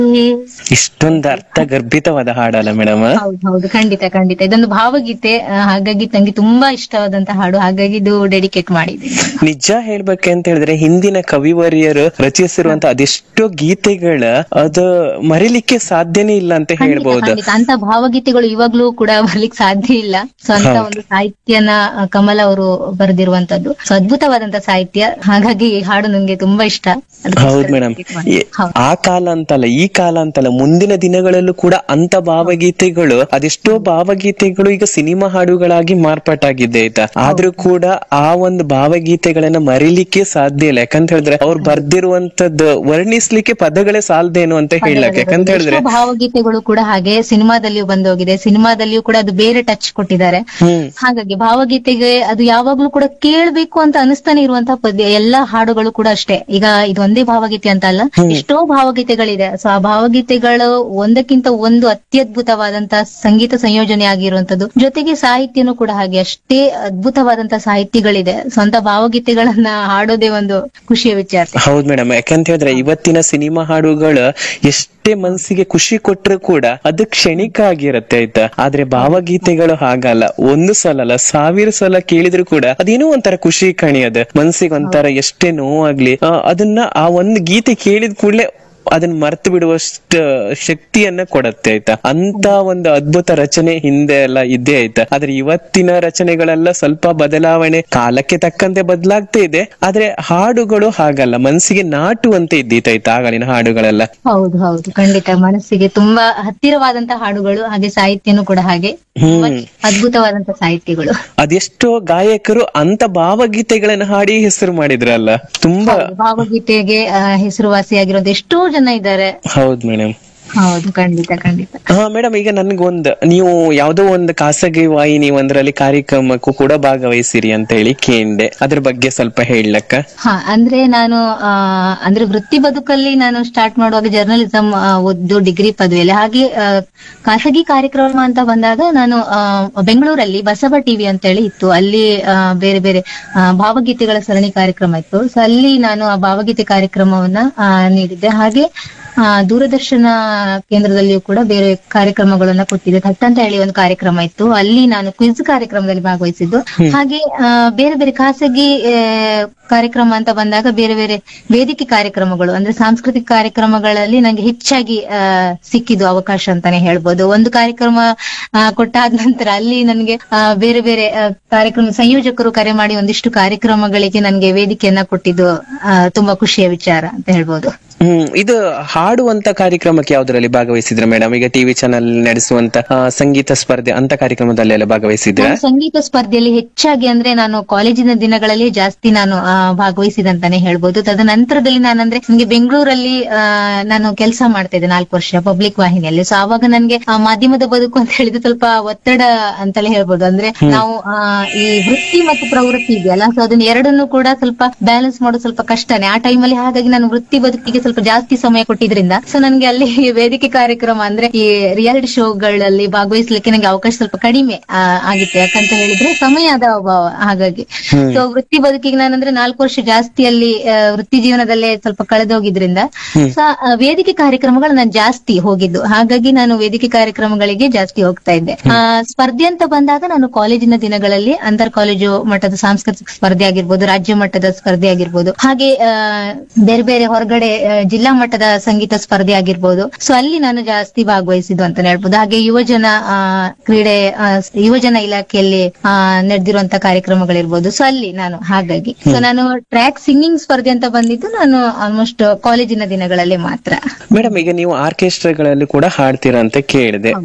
ಇಷ್ಟೊಂದು ಅರ್ಥಗರ್ಭಿತವಾದ ಹಾಡಲ್ಲ ಮೇಡಮ್ ಹೌದು ಹೌದು ಖಂಡಿತ ಖಂಡಿತ ಇದೊಂದು ಭಾವಗೀತೆ ಆ, ಹಾಗಾಗಿ ನಂಗೆ ತುಂಬಾ ಇಷ್ಟವಾದಂತ ಹಾಡು ಹಾಗಾಗಿ ಇದು ಡೆಡಿಕೇಟ್ ಮಾಡಿದ್ದೀನಿ ನಿಜ ಹೇಳ್ಬೇಕಂತ ಹೇಳಿದ್ರೆ ಹಿಂದಿನ ಕವಿವರಿಯರು ರಚಿಸಿರುವಂತ ಅದೆಷ್ಟೋ ಗೀತೆಗಳ ಅದು ಮರಿಲಿಕ್ಕೆ ಸಾಧ್ಯನೇ ಇಲ್ಲ ಅಂತ ಖಂಡಿತ ಹೇಳ್ಬಹುದು ಖಂಡಿತ ಅಂತ ಭಾವಗೀತೆಗಳು ಇವಾಗ್ಲೂ ಕೂಡ ಬರ್ಲಿಕ್ಕೆ ಸಾಧ್ಯ ಇಲ್ಲ ಸೊ ಅಂತ ಹೌದು. ಒಂದು ಸಾಹಿತ್ಯನ ಆ, ಕಮಲ್ ಅವರು ಬರೆದಿರುವಂತದ್ದು ಸೊ ಅದ್ಭುತವಾದಂತ ಸಾಹಿತ್ಯ ಹಾಗಾಗಿ ಈ ಹಾಡು ನಂಗೆ ತುಂಬಾ ಇಷ್ಟ ಅದಕ್ಕೋಸ್ಕರ ಹೌದು ಮೇಡಮ್ dedicate ಮಾಡಿದ್ದೀನಿ. ಹೌದು. ಆ ಕಾಲ ಅಂತಲ್ಲ ಈ ಕಾಲ ಅಂತಲ್ಲ ಮುಂದಿನ ದಿನಗಳಲ್ಲೂ ಕೂಡ ಅಂತ ಭಾವಗೀತೆಗಳು ಅದೆಷ್ಟೋ ಭಾವಗೀತೆಗಳು ಈಗ ಸಿನಿಮಾ ಹಾಡುಗಳಾಗಿ ಮಾರ್ಪಾಟಾಗಿದೆ ಆಯ್ತಾ ಆದ್ರೂ ಕೂಡ ಆ ಒಂದು ಭಾವಗೀತೆಗಳನ್ನ ಮರಿಲಿಕ್ಕೆ ಸಾಧ್ಯ ಇಲ್ಲ ಯಾಕಂತ ಹೇಳಿದ್ರೆ ಅವ್ರು ಬರ್ದಿರುವಂತದ್ದು ವರ್ಣಿಸ್ಲಿಕ್ಕೆ ಪದಗಳೇ ಸಾಲದೇನು ಅಂತ ಹೇಳಕ್ ಯಾಕಂತ ಹೇಳಿದ್ರೆ ಎಷ್ಟೋ ಭಾವಗೀತೆಗಳು ಕೂಡ ಹಾಗೆ ಸಿನಿಮಾದಲ್ಲಿಯೂ ಬಂದೋಗಿದೆ ಸಿನಿಮಾದಲ್ಲಿಯೂ ಕೂಡ ಅದು ಬೇರೆ ಟಚ್ ಕೊಟ್ಟಿದ್ದಾರೆ ಹ್ಮ್ ಹಾಗಾಗಿ ಭಾವಗೀತೆಗೆ ಅದು ಯಾವಾಗ್ಲೂ ಕೂಡ ಕೇಳ್ಬೇಕು ಅಂತ ಅನಿಸ್ತಾನೆ ಇರುವಂತಹ ಪದ್ಯ ಎಲ್ಲಾ ಹಾಡುಗಳು ಕೂಡ ಅಷ್ಟೇ ಈಗ ಇದು ಒಂದೇ ಭಾವಗೀತೆ ಅಂತ ಅಲ್ಲ ಎಷ್ಟೋ ಭಾವಗೀತೆಗಳಿದೆ ಸೊ ಆ ಭಾವಗೀತೆಗಳು ಒಂದಕ್ಕಿಂತ ಒಂದು ಅತ್ಯದ್ಭುತವಾದಂತಹ ಸಂಗೀತ ಸಂಯೋಜನೆ ಆಗಿರುವಂತದ್ದು ಜೊತೆಗೆ ಸಾಹಿತ್ಯನೂ ಕೂಡ ಹಾಗೆ ಅಷ್ಟೇ ಅದ್ಭುತವಾದಂತಹ ಸಾಹಿತ್ಯಗಳಿದೆ ಸ್ವಂತ ಭಾವಗೀತೆಗಳನ್ನ ಹಾಡೋದೇ ಒಂದು ಖುಷಿಯ ವಿಚಾರ ಹೌದ್ ಮೇಡಮ್ ಯಾಕಂತ ಹೇಳಿದ್ರೆ ಇವತ್ತಿನ ಸಿನಿಮಾ ಹಾಡುಗಳು ಎಷ್ಟೇ ಮನ್ಸಿಗೆ ಖುಷಿ ಕೊಟ್ರು ಕೂಡ ಅದು ಕ್ಷಣಿಕ ಆಗಿರತ್ತೆ ಆಯ್ತಾ ಆದ್ರೆ ಭಾವಗೀತೆಗಳು ಹಾಗಲ್ಲ ಒಂದು ಸಲ ಅಲ್ಲ ಸಾವಿರ ಸಲ ಕೇಳಿದ್ರು ಕೂಡ ಅದೇನೋ ಒಂಥರ ಖುಷಿ ಕಣಿಯದ ಮನ್ಸಿಗೆ ಒಂಥರ ಎಷ್ಟೇ ನೋವಾಗ್ಲಿ ಆ, ಅದನ್ನ ಆ ಒಂದು ಗೀತೆ ಕೇಳಿದ ಕೂಡಲೇ ಅದನ್ನ ಮರ್ತು ಬಿಡುವಷ್ಟ ಶಕ್ತಿಯನ್ನ ಕೊಡತ್ತೆ ಆಯ್ತಾ ಅಂತ ಒಂದು ಅದ್ಭುತ ರಚನೆ ಹಿಂದೆ ಎಲ್ಲ ಇದ್ದೇ ಆಯ್ತಾ ಆದ್ರೆ ಇವತ್ತಿನ ರಚನೆಗಳೆಲ್ಲ ಸ್ವಲ್ಪ ಬದಲಾವಣೆ ಕಾಲಕ್ಕೆ ತಕ್ಕಂತೆ ಬದಲಾಗ್ತಾ ಇದೆ ಆದ್ರೆ ಹಾಡುಗಳು ಹಾಗಲ್ಲ ಮನಸ್ಸಿಗೆ ನಾಟುವಂತೆ ಇದ್ದಿತ್ತಾಯ್ತಾ ಆಗಳಿನ ಹಾಡುಗಳೆಲ್ಲ ಹೌದು ಹೌದು ಖಂಡಿತ ಮನಸ್ಸಿಗೆ ತುಂಬಾ ಹತ್ತಿರವಾದಂತಹ ಹಾಡುಗಳು ಹಾಗೆ ಸಾಹಿತ್ಯನೂ ಕೂಡ ಹಾಗೆ ತುಂಬಾ ಹ್ಮ್ ಅದ್ಭುತವಾದಂತಹ ಸಾಹಿತ್ಯಗಳು ಅದೆಷ್ಟೋ ಗಾಯಕರು ಅಂತ ಭಾವಗೀತೆಗಳನ್ನ ಹಾಡಿ ಹೆಸರು ಮಾಡಿದ್ರಲ್ಲ ತುಂಬಾ ಹೌದು, ಭಾವಗೀತೆಗೆ ಆ, ಹೆಸರುವಾಸಿಯಾಗಿರೋದು ಎಷ್ಟೋ ಜನ ಇದ್ದಾರೆ ಹೌದ್ ಮೇಡಮ್ ಹೌದು ಖಂಡಿತ ಖಂಡಿತ ಹಾ ಮೇಡಮ್ ಈಗ ನನ್ಗೊಂದ್ ನೀವು ಯಾವ್ದೋ ಒಂದು ಖಾಸಗಿ ವಾಹಿನಿ ಒಂದರಲ್ಲಿ ಕಾರ್ಯಕ್ರಮಕ್ಕೂ ಕೂಡ ಭಾಗವಹಿಸಿರಿ ಅಂತ ಹೇಳಿ ಕೇಂಡೆ ಅದ್ರ ಬಗ್ಗೆ ಸ್ವಲ್ಪ ಹೇಳಕ್ಕ ಹಾ ಅಂದ್ರೆ ನಾನು ಆ, ಅಂದ್ರೆ ವೃತ್ತಿ ಬದುಕಲ್ಲಿ ನಾನು ಸ್ಟಾರ್ಟ್ ಮಾಡುವಾಗ ಜರ್ನಲಿಸಂ ಓದ್ದು ಡಿಗ್ರಿ ಪದವಿಯಲ್ಲಿ ಹಾಗೆ ಆ, ಖಾಸಗಿ ಕಾರ್ಯಕ್ರಮ ಅಂತ ಬಂದಾಗ ನಾನು ಆ, ಬೆಂಗಳೂರಲ್ಲಿ ಬಸವ ಟಿವಿ ಅಂತ ಹೇಳಿ ಇತ್ತು ಅಲ್ಲಿ ಆ, ಬೇರೆ ಬೇರೆ ಆ, ಭಾವಗೀತೆಗಳ ಸರಣಿ ಕಾರ್ಯಕ್ರಮ ಇತ್ತು ಸೊ ಅಲ್ಲಿ ನಾನು ಆ ಭಾವಗೀತೆ ಕಾರ್ಯಕ್ರಮವನ್ನ ಆ, ನೀಡಿದ್ದೆ ಹಾಗೆ ಆ, ದೂರದರ್ಶನ ಕೇಂದ್ರದಲ್ಲಿಯೂ ಕೂಡ ಬೇರೆ ಕಾರ್ಯಕ್ರಮಗಳನ್ನ ಕೊಟ್ಟಿದ್ದೆ ಥಟ್ ಅಂತ ಹೇಳಿ ಒಂದು ಕಾರ್ಯಕ್ರಮ ಇತ್ತು ಅಲ್ಲಿ ನಾನು ಕ್ವಿಜ್ ಕಾರ್ಯಕ್ರಮದಲ್ಲಿ ಭಾಗವಹಿಸಿದ್ದು ಹಾಗೆ ಆ, ಬೇರೆ ಬೇರೆ ಖಾಸಗಿ ಆ, ಕಾರ್ಯಕ್ರಮ ಅಂತ ಬಂದಾಗ ಬೇರೆ ಬೇರೆ ವೇದಿಕೆ ಕಾರ್ಯಕ್ರಮಗಳು ಅಂದ್ರೆ ಸಾಂಸ್ಕೃತಿಕ ಕಾರ್ಯಕ್ರಮಗಳಲ್ಲಿ ನಂಗೆ ಹೆಚ್ಚಾಗಿ ಆ, ಸಿಕ್ಕಿದ್ದು ಅವಕಾಶ ಅಂತಾನೆ ಹೇಳ್ಬೋದು ಒಂದು ಕಾರ್ಯಕ್ರಮ ಆ, ಕೊಟ್ಟಾದ ನಂತರ ಅಲ್ಲಿ ನನಗೆ ಆ, ಬೇರೆ ಬೇರೆ ಆ, ಕಾರ್ಯಕ್ರಮ ಸಂಯೋಜಕರು ಕರೆ ಮಾಡಿ ಒಂದಿಷ್ಟು ಕಾರ್ಯಕ್ರಮಗಳಿಗೆ ನನಗೆ ವೇದಿಕೆಯನ್ನ ಕೊಟ್ಟಿದ್ದು ಆ, ತುಂಬಾ ಖುಷಿಯ ವಿಚಾರ ಅಂತ ಹೇಳ್ಬೋದು ಹ್ಮ್ ಇದು ಹಾಡುವಂತ ಕಾರ್ಯಕ್ರಮಕ್ಕೆ ಯಾವ್ದ್ರಲ್ಲಿ ಭಾಗವಹಿಸಿದ್ರ ಮೇಡಮ್ ಈಗ ಟಿವಿ ಚಾನಲ್ ನಡೆಸುವಂತ ಆ, ಸಂಗೀತ ಸ್ಪರ್ಧೆ ಅಂತ ಕಾರ್ಯಕ್ರಮದಲ್ಲೆಲ್ಲ ಭಾಗವಹಿಸಿದ್ರ ನಾನು ಸಂಗೀತ ಸ್ಪರ್ಧೆಯಲ್ಲಿ ಹೆಚ್ಚಾಗಿ ಅಂದ್ರೆ ನಾನು ಕಾಲೇಜಿನ ದಿನಗಳಲ್ಲಿ ಜಾಸ್ತಿ ನಾನು ಆ, ಭಾಗವಹಿಸಿದಂತಾನೆ ಹೇಳ್ಬೋದು ತದನಂತರದಲ್ಲಿ ನಾನಂದ್ರೆ ನನಗೆ ಬೆಂಗಳೂರಲ್ಲಿ ಆ, ನಾನು ಕೆಲಸ ಮಾಡ್ತಾ ಇದ್ದೆ ನಾಲ್ಕು ವರ್ಷ ಪಬ್ಲಿಕ್ ವಾಹಿನಿಯಲ್ಲಿ ಸೊ ಆವಾಗ ನನ್ಗೆ ಆ, ಮಾಧ್ಯಮದ ಬದುಕು ಅಂತ ಹೇಳಿದ್ರೆ ಸ್ವಲ್ಪ ಒತ್ತಡ ಅಂತಲೇ ಹೇಳ್ಬೋದು ಅಂದ್ರೆ ನಾವು ಆ, ಈ ವೃತ್ತಿ ಮತ್ತು ಪ್ರವೃತ್ತಿ ಇದೆಯಲ್ಲ ಸೊ ಅದನ್ನ ಎರಡನ್ನೂ ಕೂಡ ಸ್ವಲ್ಪ ಬ್ಯಾಲೆನ್ಸ್ ಮಾಡೋದು ಸ್ವಲ್ಪ ಕಷ್ಟನೇ ಆ ಟೈಮಲ್ಲಿ ಹಾಗಾಗಿ ನಾನು ವೃತ್ತಿ ಬದುಕಿಗೆ ಸ್ವಲ್ಪ ಜಾಸ್ತಿ ಸಮಯ ಕೊಟ್ಟಿದ್ರಿಂದ ಸೊ ನನ್ಗೆ ಅಲ್ಲಿ ವೇದಿಕೆ ಕಾರ್ಯಕ್ರಮ ಅಂದ್ರೆ ಈ ರಿಯಾಲಿಟಿ ಶೋಗಳಲ್ಲಿ ಭಾಗವಹಿಸ್ಲಿಕ್ಕೆ ನಂಗೆ ಅವಕಾಶ ಸ್ವಲ್ಪ ಕಡಿಮೆ ಆ, ಆಗಿತ್ತು ಯಾಕಂತ ಹೇಳಿದ್ರೆ ಸಮಯದ ಅಭಾವ ಹಾಗಾಗಿ ಸೊ ವೃತ್ತಿ ಬದುಕಿಗೆ ನಾನಂದ್ರೆ ನಾಲ್ಕು ವರ್ಷ ಜಾಸ್ತಿ ಅಲ್ಲಿ ಆ, ವೃತ್ತಿ ಜೀವನದಲ್ಲೇ ಸ್ವಲ್ಪ ಕಳೆದೋಗಿದ್ರಿಂದ ಸೊ ಆ, ವೇದಿಕೆ ಕಾರ್ಯಕ್ರಮಗಳು ನಾನು ಜಾಸ್ತಿ ಹೋಗಿದ್ದು ಹಾಗಾಗಿ ನಾನು ವೇದಿಕೆ ಕಾರ್ಯಕ್ರಮಗಳಿಗೆ ಜಾಸ್ತಿ ಹೋಗ್ತಾ ಇದ್ದೆ ಆ, ಸ್ಪರ್ಧೆ ಅಂತ ಬಂದಾಗ ನಾನು ಕಾಲೇಜಿನ ದಿನಗಳಲ್ಲಿ ಅಂತರ್ ಕಾಲೇಜು ಮಟ್ಟದ ಸಾಂಸ್ಕೃತಿಕ ಸ್ಪರ್ಧೆ ಆಗಿರ್ಬೋದು ರಾಜ್ಯ ಮಟ್ಟದ ಸ್ಪರ್ಧೆ ಆಗಿರ್ಬೋದು ಹಾಗೆ ಆ, ಬೇರೆ ಬೇರೆ ಹೊರಗಡೆ ಆ, ಜಿಲ್ಲಾ ಮಟ್ಟದ ಸಂಗೀತ ಸ್ಪರ್ಧೆ ಆಗಿರ್ಬೋದು ಸೊ ಅಲ್ಲಿ ನಾನು ಜಾಸ್ತಿ ಭಾಗವಹಿಸಿದ್ದು ಅಂತ ಹೇಳ್ಬೋದು ಹಾಗೆ ಯುವಜನ ಆ, ಕ್ರೀಡೆ ಆ, ಯುವಜನ ಇಲಾಖೆಯಲ್ಲಿ ಆ, ನಡೆದಿರುವಂತ ಕಾರ್ಯಕ್ರಮಗಳಿರ್ಬೋದು ಸೊ ಅಲ್ಲಿ ನಾನು ಹಾಗಾಗಿ ಸೊ ನಾನು ಟ್ರ್ಯಾಕ್ ಸಿಂಗಿಂಗ್ ಸ್ಪರ್ಧೆ ಅಂತ ಬಂದಿದ್ದು ನಾನು ಆಲ್ಮೋಸ್ಟ್ ಕಾಲೇಜಿನ ದಿನಗಳಲ್ಲಿ ಮಾತ್ರ ಮೇಡಮ್ ಈಗ ನೀವು ಆರ್ಕೆಸ್ಟ್ರಾಗಳಲ್ಲಿ ಕೂಡ ಹಾಡ್ತೀರಾ ಅಂತ ಕೇಳಿದೆ